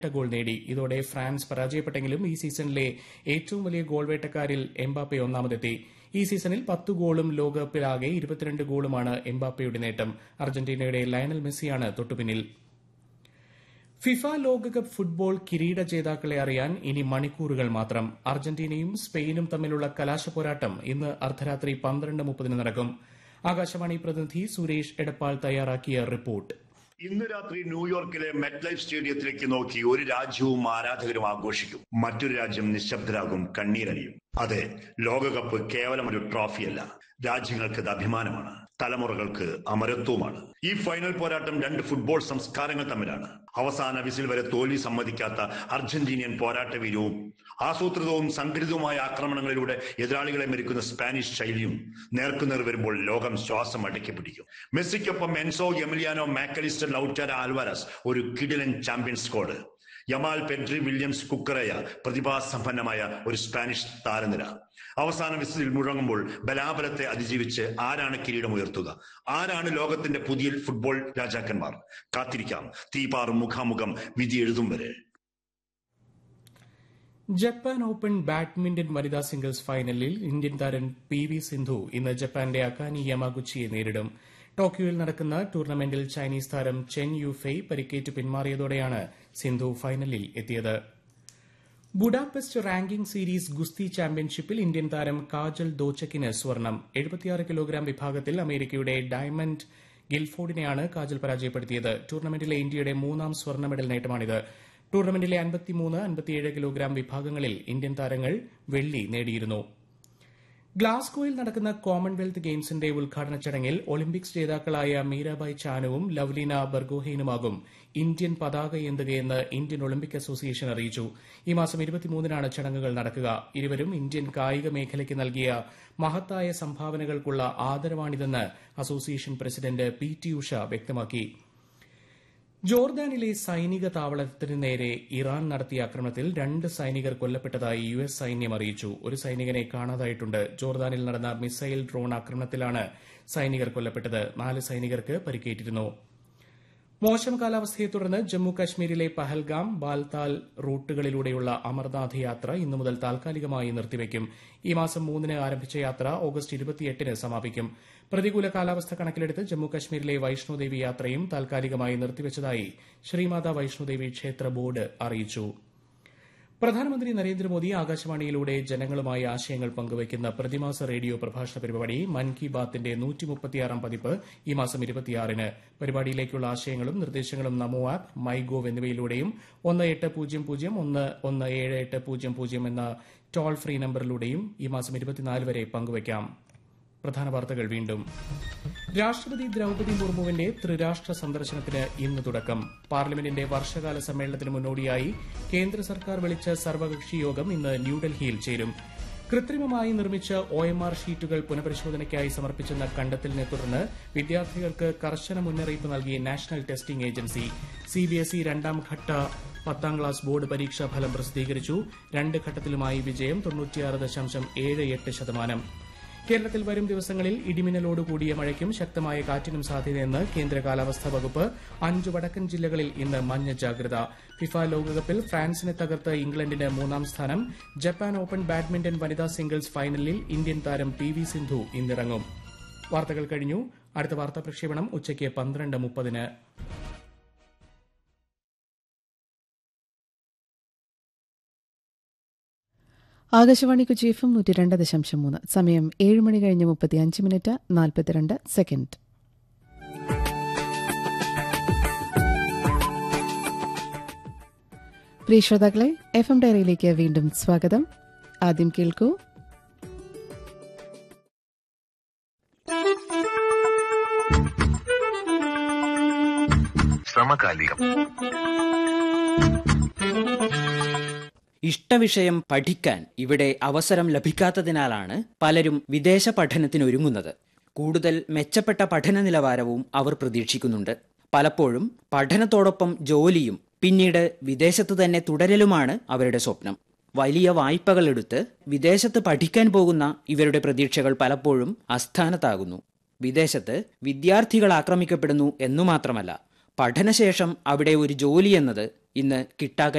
goal നേടി ഇതോടെ France പരാജയപ്പെട്ടെങ്കിലും ഈ സീസണിലെ ഏറ്റവും വലിയ ഗോൾ വേട്ടക്കാരിൽ എംബാപ്പെ ഒന്നാമതെത്തി ഈ സീസണിൽ പത്ത് ഗോളും ലോകകപ്പിലാകെ ഇരുപത്തിരണ്ട് ഗോളുമാണ് എംബാപ്പയുടെ നേട്ടം അർജന്റീനയുടെ ലയണൽ മെസ്സിയാണ് തൊട്ടുപിന്നിൽ ഫിഫ ലോകകപ്പ് ഫുട്ബോൾ കിരീട ജേതാക്കളെ അറിയാൻ ഇനി മണിക്കൂറുകൾ മാത്രം അർജന്റീനയും സ്പെയിനും തമ്മിലുള്ള കലാശ പോരാട്ടം ഇന്ന് അർദ്ധരാത്രി പന്ത്രണ്ട് മുപ്പതിന് നടക്കും ആകാശവാണി പ്രതിനിധി സുരേഷ് എടപ്പാൾ തയ്യാറാക്കിയ റിപ്പോർട്ട് ഇന്ന് രാത്രി ന്യൂയോർക്കിലെ മെറ്റ് ലൈഫ് സ്റ്റേഡിയത്തിലേക്ക് നോക്കി ഒരു രാജ്യവും ആരാധകരും ആഘോഷിക്കും മറ്റൊരു രാജ്യം നിശബ്ദരാകും കണ്ണീരണിയും അതെ ലോകകപ്പ് കേവലം ഒരു ട്രോഫിയല്ല രാജ്യങ്ങൾക്ക് ഇത് അഭിമാനമാണ് തലമുറകൾക്ക് അമരത്വമാണ് ഈ ഫൈനൽ പോരാട്ടം രണ്ട് ഫുട്ബോൾ സംസ്കാരങ്ങൾ തമ്മിലാണ് അവസാന വിസിൽ വരെ തോൽവി സമ്മതിക്കാത്ത അർജന്റീനിയൻ പോരാട്ട വീര്യവും ആസൂത്രിതവും സംഘടിതവുമായ ആക്രമണങ്ങളിലൂടെ എതിരാളികളെ മെരുക്കുന്ന സ്പാനിഷ് ശൈലിയും നേർക്കുനേർ വരുമ്പോൾ ലോകം ശ്വാസം അടക്കി പിടിക്കും മെസ്സിക്കൊപ്പം Enzo Emiliano MacAllister Lautaro Alvarez ഒരു കിഡിലൻ champion squad Yamal Pedri Williams Cucurella പ്രതിഭാസമ്പന്നമായ ഒരു സ്പാനിഷ് താരനിര അവസാന വിസിൽ മുഴങ്ങുമ്പോൾ ബലാബലത്തെ അതിജീവിച്ച് ആരാണ് കിരീടമുയർത്തുക ആരാണ് ലോകത്തിന്റെ പുതിയ ഫുട്ബോൾ രാജാക്കന്മാർ കാത്തിരിക്കാം തീപാറും മുഖാമുഖം വിധി എഴുതും വരെ ജപ്പാൻ ഓപ്പൺ ബാഡ്മിന്റൺ വനിതാ സിംഗിൾസ് ഫൈനലിൽ ഇന്ത്യൻ താരം പി വി സിന്ധു ഇന്ന് ജപ്പാന്റെ അക്കാനി യമാഗുച്ചിയെ നേരിടും ടോക്കിയോയിൽ നടക്കുന്ന ടൂർണമെന്റിൽ ചൈനീസ് താരം ചെൻ യുഫെയ് പരിക്കേറ്റ് പിന്മാറിയതോടെയാണ് സിന്ധു ഫൈനലിൽ എത്തിയത് ബുഡാപെസ്റ്റ് റാങ്കിംഗ് സീരീസ് ഗുസ്തി ചാമ്പ്യൻഷിപ്പിൽ ഇന്ത്യൻ താരം കാജൽ ദോച്ചക്കിന് സ്വർണം എഴുപത്തിയാറ് കിലോഗ്രാം വിഭാഗത്തിൽ അമേരിക്കയുടെ ഡയമണ്ട് ഗിൽഫോർഡിനെയാണ് കാജൽ പരാജയപ്പെടുത്തിയത് ടൂർണമെന്റിലെ ഇന്ത്യയുടെ മൂന്നാം സ്വർണ്ണ മെഡൽ നേട്ടമാണിത് ടൂർണമെന്റിലെ അൻപത്തിമൂന്ന് അൻപത്തിയേഴ് കിലോഗ്രാം വിഭാഗങ്ങളിൽ ഇന്ത്യൻ താരങ്ങൾ വെള്ളി നേടിയിരുന്നു ഗ്ലാസ്ഗോയിൽ നടക്കുന്ന കോമൺവെൽത്ത് ഗെയിംസിന്റെ ഉദ്ഘാടന ചടങ്ങിൽ ഒളിമ്പിക്സ് ജേതാക്കളായ മീരാബായ് ചാനുവും ലവ്ലീന ബർഗോഹെയിനുമാകും ഇന്ത്യൻ പതാക ഏന്തുകയെന്ന് ഇന്ത്യൻ ഒളിമ്പിക് അസോസിയേഷൻ അറിയിച്ചു ഈ മാസം ഇരുപത്തിമൂന്നിനാണ് ചടങ്ങുകൾ നടക്കുക ഇരുവരും ഇന്ത്യൻ കായിക മേഖലയ്ക്ക് നൽകിയ മഹത്തായ സംഭാവനകൾക്കുള്ള ആദരവാണിതെന്ന് association president P T Usha വ്യക്തമാക്കി ജോർദാനിലെ സൈനിക താവളത്തിന് നേരെ ഇറാൻ നടത്തിയ ആക്രമണത്തിൽ രണ്ട് സൈനികർ കൊല്ലപ്പെട്ടതായി യു എസ് സൈന്യം അറിയിച്ചു ഒരു സൈനികനെ കാണാതായിട്ടുണ്ട് ജോർദാനിൽ നടന്ന മിസൈൽ ഡ്രോൺ ആക്രമണത്തിലാണ് സൈനികർ കൊല്ലപ്പെട്ടത് നാല് സൈനികർക്ക് പരിക്കേറ്റിരുന്നു മോശം കാലാവസ്ഥയെ തുടർന്ന് ജമ്മു കാശ്മീരിലെ പഹൽഗാം ബാൽതാൽ റൂട്ടുകളിലൂടെയുള്ള അമർനാഥ് യാത്ര ഇന്നു മുതൽ താൽക്കാലികമായി നിർത്തിവയ്ക്കും ഈ മാസം മൂന്നിന് ആരംഭിച്ച യാത്ര ഓഗസ്റ്റ് ഇരുപത്തിയെട്ടിന് സമാപിക്കും പ്രതികൂല കാലാവസ്ഥ കണക്കിലെടുത്ത് ജമ്മു കാശ്മീരിലെ വൈഷ്ണോദേവി യാത്രയും താൽക്കാലികമായി നിർത്തിവച്ചതായി ശ്രീമാതാ വൈഷ്ണോദേവി ക്ഷേത്ര ബോർഡ് അറിയിച്ചു പ്രധാനമന്ത്രി നരേന്ദ്രമോദി ആകാശവാണിയിലൂടെ ജനങ്ങളുമായി ആശയങ്ങൾ പങ്കുവയ്ക്കുന്ന പ്രതിമാസ റേഡിയോ പ്രഭാഷണ പരിപാടി മൻ കി ബാത്തിന്റെ നൂറ്റിമുപ്പത്തിയാറാം പതിപ്പ് ഈ മാസം ഇരുപത്തിയാറിന് പരിപാടിയിലേക്കുള്ള ആശയങ്ങളും നിർദ്ദേശങ്ങളും നമോ ആപ്പ് മൈ ഗോവ് എന്നിവയിലൂടെയും ഒന്ന് എട്ട് പൂജ്യം പൂജ്യം ഒന്ന് ഒന്ന് ഏഴ് എട്ട് പൂജ്യം പൂജ്യം എന്ന ടോൾ ഫ്രീ നമ്പറിലൂടെയും ഈ മാസം ഇരുപത്തിനാല് വരെ പങ്കുവയ്ക്കാം പ്രധാന വാർത്തകൾ വീണ്ടും രാഷ്ട്രപതി ദ്രൌപതി മുർമുവിന്റെ ത്രിരാഷ്ട്ര സന്ദർശനത്തിന് ഇന്ന് തുടക്കം പാർലമെന്റിന്റെ വർഷകാല സമ്മേളനത്തിന് മുന്നോടിയായി കേന്ദ്ര സർക്കാർ വിളിച്ച സർവകക്ഷി യോഗം ഇന്ന് ന്യൂഡൽഹിയിൽ ചേരും കൃത്രിമമായി നിർമ്മിച്ച ഒ എം ആർ ഷീറ്റുകൾ പുനഃപരിശോധനയ്ക്കായി സമർപ്പിച്ചെന്ന കണ്ടെത്തലിനെ തുടർന്ന് വിദ്യാർത്ഥികൾക്ക് കർശന മുന്നറിയിപ്പ് നൽകിയ നാഷണൽ ടെസ്റ്റിംഗ് ഏജൻസി സിബിഎസ്ഇ രണ്ടാം ഘട്ട പത്താം ക്ലാസ് ബോർഡ് പരീക്ഷാ ഫലം പ്രസിദ്ധീകരിച്ചു രണ്ട് ഘട്ടത്തിലുമായി വിജയം തൊണ്ണൂറ്റിയാറ് ദശാംശം ഏഴ് എട്ട് ശതമാനം കേരളത്തിൽ വരും ദിവസങ്ങളിൽ ഇടിമിന്നലോടുകൂടിയ മഴയ്ക്കും ശക്തമായ കാറ്റിനും സാധ്യതയെന്ന് കേന്ദ്ര കാലാവസ്ഥാ വകുപ്പ് അഞ്ച് വടക്കൻ ജില്ലകളിൽ ഇന്ന് മഞ്ഞ ജാഗ്രത ഫിഫ ലോകകപ്പിൽ ഫ്രാൻസിനെ തകർത്ത് ഇംഗ്ലണ്ടിന് മൂന്നാം സ്ഥാനം ജപ്പാൻ ഓപ്പൺ ബാഡ്മിന്റൺ വനിതാ സിംഗിൾസ് ഫൈനലിൽ ഇന്ത്യൻ താരം പി വി സിന്ധു ഇന്നിറങ്ങും വാർത്തകൾ കഴിഞ്ഞു അടുത്ത വാർത്താ പ്രക്ഷേപണം ഉച്ചയ്ക്ക് പന്ത്രണ്ട് മുപ്പതിന് ആകാശവാണി കൊച്ചി എഫ് എം നൂറ്റി രണ്ട് ദശാംശം മൂന്ന് സമയം ഏഴ് മണി കഴിഞ്ഞ് മുപ്പത്തി അഞ്ച് മിനിറ്റ് നാൽപ്പത്തിരണ്ട് സെക്കൻഡ് പ്രിയ ശ്രോതാക്കളെ എഫ് എം ഡയറിയിലേക്ക് വീണ്ടും സ്വാഗതം ആദ്യം കേൾക്കൂ സമകാലികം ഇഷ്ടവിഷയം പഠിക്കാൻ ഇവിടെ അവസരം ലഭിക്കാത്തതിനാലാണ് പലരും വിദേശ പഠനത്തിനൊരുങ്ങുന്നത് കൂടുതൽ മെച്ചപ്പെട്ട പഠന നിലവാരവും അവർ പ്രതീക്ഷിക്കുന്നുണ്ട് പലപ്പോഴും പഠനത്തോടൊപ്പം ജോലിയും പിന്നീട് വിദേശത്ത് തന്നെ തുടരലുമാണ് അവരുടെ സ്വപ്നം വലിയ വായ്പകൾ എടുത്ത് വിദേശത്ത് പഠിക്കാൻ പോകുന്ന ഇവരുടെ പ്രതീക്ഷകൾ പലപ്പോഴും അസ്ഥാനത്താകുന്നു വിദേശത്ത് വിദ്യാർത്ഥികൾ ആക്രമിക്കപ്പെടുന്നു എന്നു മാത്രമല്ല പഠനശേഷം അവിടെ ഒരു ജോലി എന്നത് ഇന്ന് കിട്ടാക